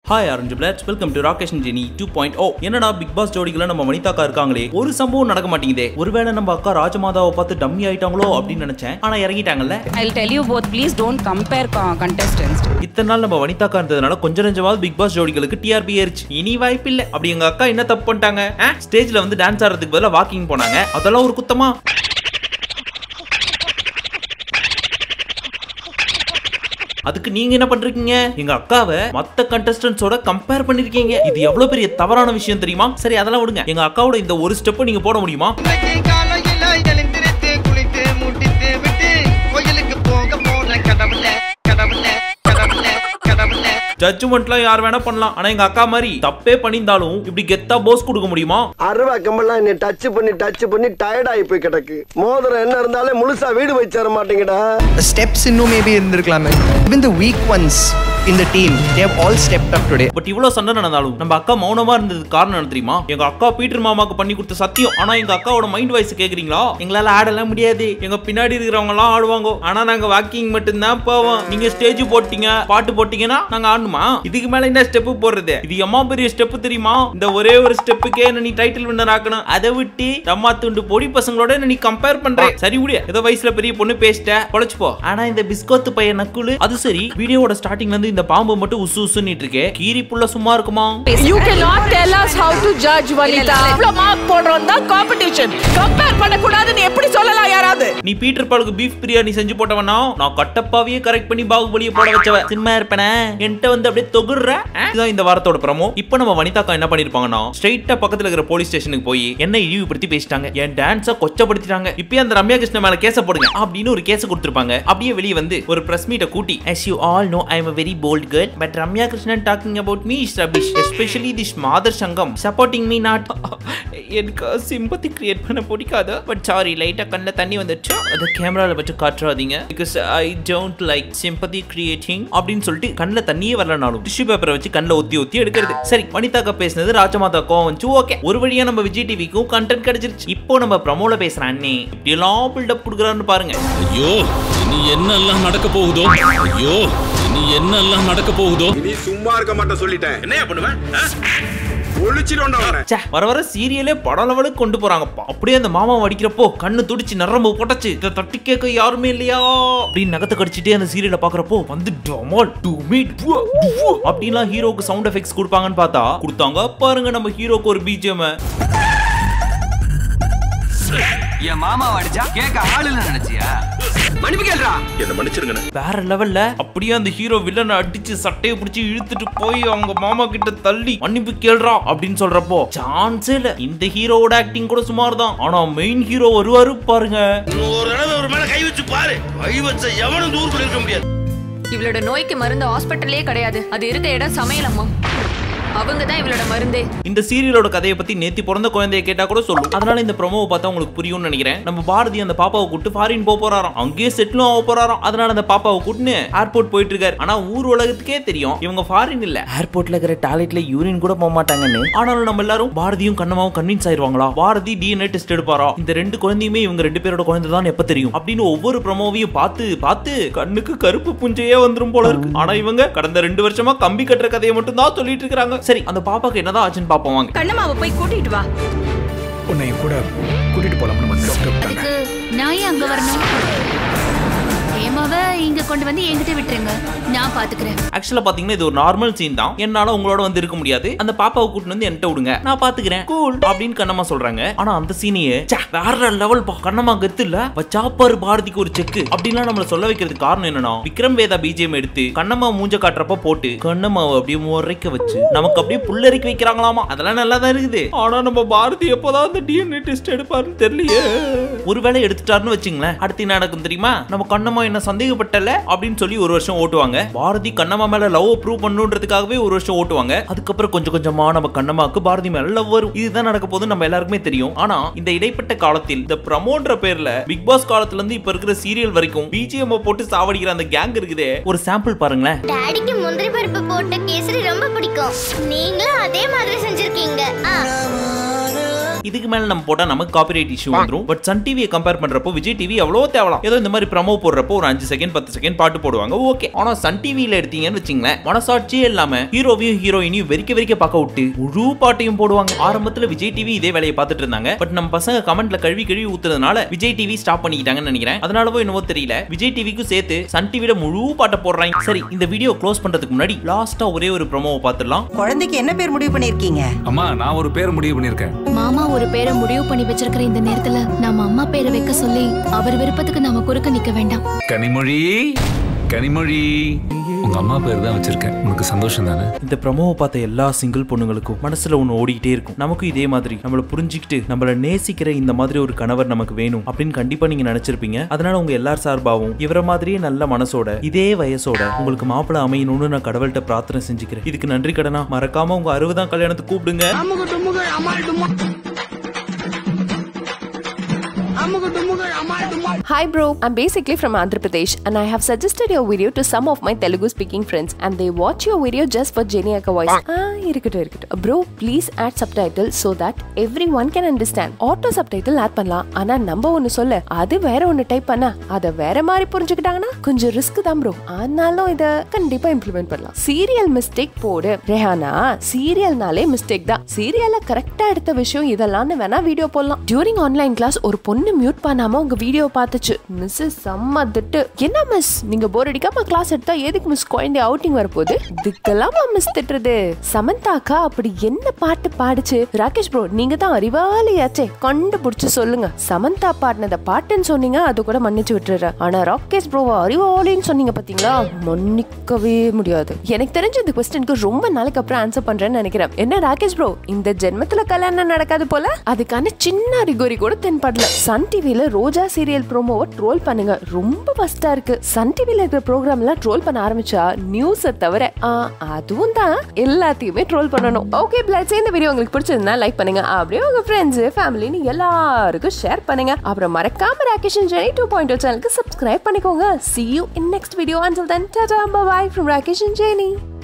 Hi orange bloods welcome to Rakesh Jeni two point O என்னடா Bigg pass ஜோடிகளை நம்ம வனிதாக்கா இருக்காங்களே ஒரு சம்பவம் நடக்க மாட்டேங்குதே ஒருவேளை நம்ம அக்கா ராஜமாதாவை பார்த்து டம்மி ஆயிட்டாங்களோ அப்படின்னு நினைச்சேன் ஆனா இறங்கிட்டாங்கல்ல I'll tell you both, please don't compare co- contestants. இத்தனை நாள் நம்ம வனிதாக்கா இருந்ததுனால கொஞ்சம் நெஞ்சமாவது பிக் பாஸ் ஜோடிகளுக்கு டிஆர்பி ஏறிச்சு இனி வாய்ப்பு இல்ல அப்படி எங்க அக்கா என்ன தப்பு பண்ணிட்டாங்க ஸ்டேஜ்ல வந்து டான்ஸ் ஆடுறதுக்கு பதிலா வாக்கிங் போனாங்க அதெல்லாம் ஒரு குத்தமா அதுக்கு நீங்க என்ன பண்றீங்க எங்க அக்காவை மத்த கண்டஸ்டன்ஸோட கம்பேர் பண்ணிருக்கீங்க இது எவ்வளவு பெரிய தவறான விஷயம் தெரியுமா சரி அதெல்லாம் விடுங்க எங்க அக்காவோட இந்த ஒரு ஸ்டெப் நீங்க போட முடியுமா இன்னைக்கு காலையில எழுந்திருத்து குளித்து முட்டித்து விட்டு கோயிலுக்கு போக போற கடவுளே கடவுளே கடவுளே கடவுளே ஜட்ஜ்மெண்ட்லாம் யார் வேணா பண்ணலாம் ஆனா எங்க அக்கா மாதிரி தப்பே பண்ணியிருந்தாலும் இப்படி கெத்தா போஸ் கொடுக்க முடியுமா அருவா கம்பெல்லாம் என்னை டச் பண்ணி டச் பண்ணி டயர்ட் ஆகி போய் கிடக்கு மோதிரம் என்ன இருந்தாலே முழுசா வீடு போய் சேர மாட்டேங்கடா ஸ்டெப்ஸ் இன்னும் மேபி இருந்திருக்கலாமே even the weak ones in the team they have all stepped up today but இவ்வளவு சண்டை நடந்தாலும் நம்ம அக்கா மௌனமா இருந்ததுக்கு காரணம் என்ன தெரியுமா எங்க அக்கா பீட்டர் மாமாக்கு பண்ணி கொடுத்த சத்தியம் ஆனா எங்க அக்காவோட மைண்ட் வாய்ஸ் கேக்குறீங்களா எங்களால ஆடலாம் முடியாது எங்க பின்னாடி இருக்கிறவங்க எல்லாம் ஆடுவாங்க ஆனா நாங்க வாக்கிங் மட்டும்தான் போவோம் நீங்க ஸ்டேஜ் போட்டீங்க பாட்டு போட்டீங்கன்னா நாங்க ஆடணுமா இதுக்கு மேல என்ன ஸ்டெப் போடுறது இது எம்மா பெரிய ஸ்டெப் தெரியுமா இந்த ஒரே ஒரு ஸ்டெப்புக்கே என்ன நீ டைட்டில் வின்னர் ஆக்கணும் அதை விட்டு ரம்மா துண்டு பொடி பசங்களோட என்ன நீ கம்பேர் பண்ற சரி விடு ஏதோ வயசுல பெரிய பொண்ணு பேசிட்ட பொழைச்சு போ ஆனா இந்த பிஸ்கோத்து பையன் நக்குலு அது சரி வீடியோவோட ஸ்டார்டிங்ல இருந்து இந்த பாம்பு மட்டும் உசு உசுன்னு இருக்கே கீரி புள்ள சும்மா இருக்குமா You cannot tell us how to judge Vanita. இவ்ளோ மார்க் போடுறோம் தான் காம்படிஷன் கம்பேர் பண்ணக்கூடாதுன்னு எப்படி சொல்லலாம் யாராவது நீ பீட்டர் பாலுக்கு பீஃப் பிரியாணி செஞ்சு போட்டவனா நான் கட்டப்பாவையே கரெக்ட் பண்ணி பாகுபலியை போட வச்சவ சினிமா இருப்பேனே என்கிட்ட வந்து அப்படியே தொகுற இதுதான் இந்த வாரத்தோட பிரமோ இப்போ நம்ம வனிதாக்கா என்ன பண்ணிருப்பாங்கன்னா ஸ்ட்ரைட்டா பக்கத்துல இருக்கிற போலீஸ் ஸ்டேஷனுக்கு போய் என்ன இழிவுபடுத்தி பேசிட்டாங்க என் டான்ஸ கொச்சப்படுத்திட்டாங்க இப்பயே அந்த ரம்யா கிருஷ்ணன் மேல கேச போடுங்க அப்படின்னு ஒரு கேஸ் கொடுத்திருப்பாங்க அப்படியே வெளியே வந்து ஒரு பிரஸ் மீட்டை கூட்டி as you all know i am a very bold girl but ramya krishnan talking about me is rubbish especially this mother sangam supporting me not எனக்கு சிம்பத்தி கிரியேட் பண்ண பிடிக்காது பட் சாரி லைட்டா கண்ணில் தண்ணி வந்துச்சு அதை கேமரால வச்சு காட்டுறாதீங்க because I don't like sympathy creating அப்படின்னு சொல்லிட்டு கண்ணில் தண்ணியே வரலனாலும் டிஷ்யூ பேப்பரை வச்சு கண்ணில் ஒத்தி ஒத்தி எடுக்கிறது சரி வனிதாக்கா பேசினது ராஜமாதா கோவம் வந்துச்சு ஓகே ஒரு வழியா நம்ம விஜய் டிவிக்கும் கண்டென்ட் கிடைச்சிருச்சு இப்போ நம்ம ப்ரமோல பேசுற அண்ணே இப்படி எல்லாம் பில்டப் கொடுக்குறான்னு பாருங்க ஐயோ இனி என்னெல்லாம் நடக்க போகுதோ ஐயோ இனி என்னெல்லாம் நடக்க போகுதோ நீ சும்மா இருக்க மாட்டேன் சொல்லிட்டேன் என்ன பண்ணுவேன் ஒழிச்சிடும்டா அவனை ச்சே, வர வர சீரியலே படம் லெவலுக்கு கொண்டு போறாங்கப்பா அப்படியே அந்த மாமா அடிக்கிறப்போ கண்ணு துடிச்சு நரம்பு பொட்டச்சு இதை தட்டி கேட்க யாருமே இல்லையா அப்படின்னு நகத்தை கடிச்சிட்டே அந்த சீரியலை பாக்குறப்போ வந்து டமால் டுமி டுவா, டுவா அப்படின்லாம் ஹீரோக்கு சவுண்ட் எஃபெக்ட்ஸ் கொடுப்பாங்கன்னு பார்த்தா கொடுத்தாங்க பாருங்க நம்ம ஹீரோக்கு ஒரு பிஜிஎம் என் மாமா அடிச்சா கேட்க ஆளு நினைச்சியா மன்னிப்பு கேள்றா என்ன மன்னிச்சிருங்க வேற லெவல்ல அப்படியே அந்த ஹீரோ வில்லனை அடிச்சு சட்டையை பிடிச்சி இழுத்துட்டு போய் அவங்க மாமா கிட்ட தள்ளி மன்னிப்பு கேள்றா அப்படின்னு சொல்றப்போ சான்ஸே இல்ல இந்த ஹீரோவோட ஆக்டிங் கூட சுமார் தான் ஆனா மெயின் ஹீரோ வருவாரு பாருங்க ஒரு தடவை ஒரு மேல கை வச்சு பாரு கை வச்ச எவனும் தூர் இருக்க முடியாது இவளோட நோய்க்கு மருந்து ஹாஸ்பிட்டல்லே கிடையாது அது இருக்க இடம் சமையலம்மா அவங்க தான் இவளோட மருந்தே இந்த சீரியலோட கதையை பத்தி நேத்தி பிறந்த குழந்தைய கேட்டா கூட சொல்லும் அதனால இந்த ப்ரோமோவை பார்த்தா உங்களுக்கு புரியும்னு நினைக்கிறேன் நம்ம பாரதி அந்த பாப்பாவை கூட்டு ஃபாரின் போக போறாராம் அங்கேயே செட்டிலும் ஆக போறாராம் அதனால அந்த பாப்பாவை கூட்டுன்னு ஏர்போர்ட் போயிட்டு இருக்காரு ஆனா ஊர் உலகத்துக்கே தெரியும் இவங்க ஃபாரின் இல்ல ஏர்போர்ட்ல இருக்கிற டாய்லெட்ல யூரின் கூட போக மாட்டாங்கன்னு ஆனாலும் நம்ம எல்லாரும் பாரதியும் கண்ணமாவும் கன்வின்ஸ் ஆயிருவாங்களா பாரதி டிஎன்ஏ டெஸ்ட் எடுப்பாரா இந்த ரெண்டு குழந்தையுமே இவங்க ரெண்டு பேரோட குழந்தை தான் எப்ப தெரியும் அப்படின்னு ஒவ்வொரு ப்ரோமோவையும் பார்த்து பார்த்து கண்ணுக்கு கருப்பு புஞ்சையே வந்துரும் போல இருக்கு ஆனா இவங்க கடந்த ரெண்டு வருஷமா கம்பி கட்டுற கதையை மட்டும் தான் சொல்லிட்டு இருக்காங்க சரி அந்த பாப்பாக்கு என்னதான் ஆச்சுன்னு பாப்போம் வாங்க கண்ணம்மாவை போய் கூட்டிட்டு வா உன்னை கூட கூட்டிட்டு போலாம்னு வந்து அதுக்கு நான் ஏன் அங்க வரணும் ஏமாவ இங்க கொண்டு வந்து என்கிட்ட விட்டுருங்க நான் பாத்துக்கிறேன் ஆக்சுவலா பாத்தீங்கன்னா இது ஒரு நார்மல் சீன் தான் என்னால உங்களோட வந்து இருக்க முடியாது அந்த பாப்பாவை கூட்டிட்டு வந்து என்கிட்ட விடுங்க நான் பாத்துக்கிறேன் கூல் அப்படின்னு கண்ணம்மா சொல்றாங்க ஆனா அந்த சீனையே ச்சே, வேற லெவல் பா கண்ணம்மா கெத்து இல்ல வச்சாப்பாரு பாரதிக்கு ஒரு செக் அப்படின்லாம் நம்மள சொல்ல வைக்கிறதுக்கு காரணம் என்னன்னா விக்ரம் வேதா பிஜிஎம் எடுத்து கண்ணம்மா மூஞ்ச காட்டுறப்ப போட்டு கண்ணம்மாவை அப்படியே முறைக்க வச்சு நமக்கு அப்படியே புல்லரிக்க வைக்கிறாங்களாமா அதெல்லாம் நல்லா தான் இருக்குது ஆனா நம்ம பாரதி எப்போதான் அந்த டிஎன்ஏ டெஸ்ட் எடுப்பாருன்னு தெரியலையே ஒருவேளை எடுத்துட்டாருன்னு வச்சுங்களேன் அடுத்து என்ன நடக்கும் தெரியுமா நம்ம கண்ணம்மா என்ன சந்தேகப்பட்டல அப்படின்னு சொல்லி ஒரு வருஷம் ஓட்டுவாங்க பாரதி கண்ணம்மா மேல லவ் ப்ரூவ் பண்ணுன்றதுக்காகவே ஒரு வருஷம் ஓட்டுவாங்க அதுக்கப்புறம் கொஞ்சம் கொஞ்சமா நம்ம கண்ணம்மாக்கு பாரதி மேல லவ் வரும் இதுதான் நடக்க போது நம்ம எல்லாருக்குமே தெரியும் ஆனா இந்த இடைப்பட்ட காலத்தில் இந்த ப்ரமோன்ற பேர்ல பிக் பாஸ் காலத்துல இருந்து இப்ப இருக்கிற சீரியல் வரைக்கும் பிஜிஎம் போட்டு சாவடிக்கிற அந்த கேங் இருக்குதே ஒரு சாம்பிள் பாருங்களேன் டாடிக்கு முந்திரி பருப்பு போட்ட கேசரி ரொம்ப பிடிக்கும் நீங்களும் அதே மாதிரி செஞ்சிருக்கீங்க இதுக்கு மேல நம்ம போட்டா நமக்கு காப்பிரைட் இஷ்யூ வந்துரும் பட் சன் டிவியை கம்பேர் பண்றப்போ விஜய் டிவி அவ்வளோ தேவலாம் ஏதோ இந்த மாதிரி ப்ரமோ போடுறப்போ ஒரு அஞ்சு செகண்ட் பத்து செகண்ட் பாட்டு போடுவாங்க ஓகே ஆனா சன் டிவியில எடுத்தீங்கன்னு வச்சுங்களேன் மனசாட்சியே இல்லாம ஹீரோவையும் ஹீரோயினையும் வெறிக்க வெறிக்க பார்க்க விட்டு முழு பாட்டையும் போடுவாங்க ஆரம்பத்துல விஜய் டிவி இதே வேலையை பார்த்துட்டு இருந்தாங்க பட் நம்ம பசங்க கமெண்ட்ல கழுவி கழுவி ஊத்துறதுனால விஜய் டிவி ஸ்டாப் பண்ணிக்கிட்டாங்கன்னு நினைக்கிறேன் அதனாலவோ என்னவோ தெரியல விஜய் டிவிக்கும் சேர்த்து சன் டிவியோட முழு பாட்டை போடுறாங்க சரி இந்த வீடியோ க்ளோஸ் பண்றதுக்கு முன்னாடி லாஸ்டா ஒரே ஒரு ப்ரோமோவை பார்த்துடலாம் குழந்தைக்கு என்ன பேர் முடிவு பண்ணிருக்கீங்க அம்மா நான் ஒரு பேர் முடிவு பண்ணிருக்கேன் மாமா ஒரு பேரை முடிவு பண்ணி வச்சிருக்கிற இந்த நேரத்துல நம்ம அம்மா பேரை வைக்க சொல்லி அவர் விருப்பத்துக்கு நாம குறுக்க நிக்க வேண்டாம் கனிமொழி கனிமொழி உங்க அம்மா பேர் தான் வச்சிருக்கேன் உனக்கு சந்தோஷம் தானே இந்த ப்ரமோவை பார்த்த எல்லா சிங்கிள் பொண்ணுங்களுக்கும் மனசுல ஒன்று ஓடிக்கிட்டே இருக்கும் நமக்கும் இதே மாதிரி நம்மள புரிஞ்சுக்கிட்டு நம்மள நேசிக்கிற இந்த மாதிரி ஒரு கணவர் நமக்கு வேணும் அப்படின்னு கண்டிப்பா நீங்க நினைச்சிருப்பீங்க அதனால உங்க எல்லார் சார்பாகவும் இவர மாதிரியே நல்ல மனசோட இதே வயசோட உங்களுக்கு மாப்பிளை அமையணும்னு நான் கடவுள்கிட்ட பிரார்த்தனை செஞ்சுக்கிறேன் இதுக்கு நன்றி கடனா மறக்காம உங்க அறுபதாம் கல்யாணத்துக்கு கூப்பிடுங்க Hi bro, I'm basically from Andhra Pradesh and I have suggested your video to some of my Telugu speaking friends and they watch your video just for Jenny Akka voice. Ah, இருக்கட்டும் இருக்கட்டும். Bro, please add subtitles so that everyone can understand. Auto subtitle add பண்ணலாம் ஆனா நம்ம ஒன்னு சொல்ல அது வேற ஒன்னு டைப் பண்ணா அத வேற மாதிரி புரிஞ்சுக்கிட்டாங்கன்னா கொஞ்சம் ரிஸ்க் தான் ப்ரோ ஆனாலும் இத கண்டிப்பா இம்ப்ளிமெண்ட் பண்ணலாம் சீரியல் மிஸ்டேக் போடு ரெஹானா சீரியல்னாலே மிஸ்டேக் தான் சீரியல்ல கரெக்டா எடுத்த விஷயம் இதெல்லாம்னு வேணா வீடியோ போடலாம் டியூரிங் ஆன்லைன் கிளாஸ் ஒரு பொண்ணு மியூட் பண்ணாம உங்க வீடியோ பார்த்துச்சு மிஸ் செம்ம திட்டு என்ன மிஸ் நீங்க போர் அடிக்காம கிளாஸ் எடுத்தா எதுக்கு மிஸ் குழந்தை அவுட்டிங் வரப்போகுது இதுக்கெல்லாமா மிஸ் திட்டுறது சமந்தாக்கா அப்படி என்ன பாட்டு பாடுச்சு ராகேஷ் ப்ரோ நீங்க தான் அறிவாளியாச்சே கண்டுபிடிச்சு சொல்லுங்க சமந்தா பாடினத பாட்டுன்னு சொன்னீங்க அது கூட மன்னிச்சு விட்டுறேன் ஆனா ராகேஷ் ப்ரோவா அறிவாளின்னு சொன்னீங்க பாத்தீங்களா மன்னிக்கவே முடியாது எனக்கு தெரிஞ்ச இந்த கொஸ்டினுக்கு ரொம்ப நாளைக்கு அப்புறம் ஆன்சர் பண்றேன்னு நினைக்கிறேன் என்ன ராகேஷ் ப்ரோ இந்த ஜென்மத்துல கல்யாணம் நடக்காது போல அதுக்கான சின்ன அறிகுறி கூட தென்படல சன் டிவில ரோஜா சீரியல் ப்ரோமோவை ட்ரோல் பண்ணுங்க ரொம்ப ஃபஸ்டா இருக்கு சன் டிவில இருக்கிற ப்ரோக்ராம் எல்லாம் ட்ரோல் பண்ண ஆரம்பிச்சா நியூஸை தவிர ஆ, அதுவும் தான் எல்லாத்தையுமே ட்ரோல் பண்ணணும் ஓகே பிளட்ஸ் இந்த வீடியோ உங்களுக்கு பிடிச்சிருந்தா லைக் பண்ணுங்க அப்படியே உங்க ஃப்ரெண்ட்ஸ் ஃபேமிலின்னு எல்லாருக்கும் ஷேர் பண்ணுங்க அப்புறம் மறக்காம ராகேஷ் ஜெனி டூ பாயிண்ட் சேனலுக்கு சப்ஸ்கிரைப் பண்ணிக்கோங்க see you in next video until then tata bye bye from Rakesh and Jenny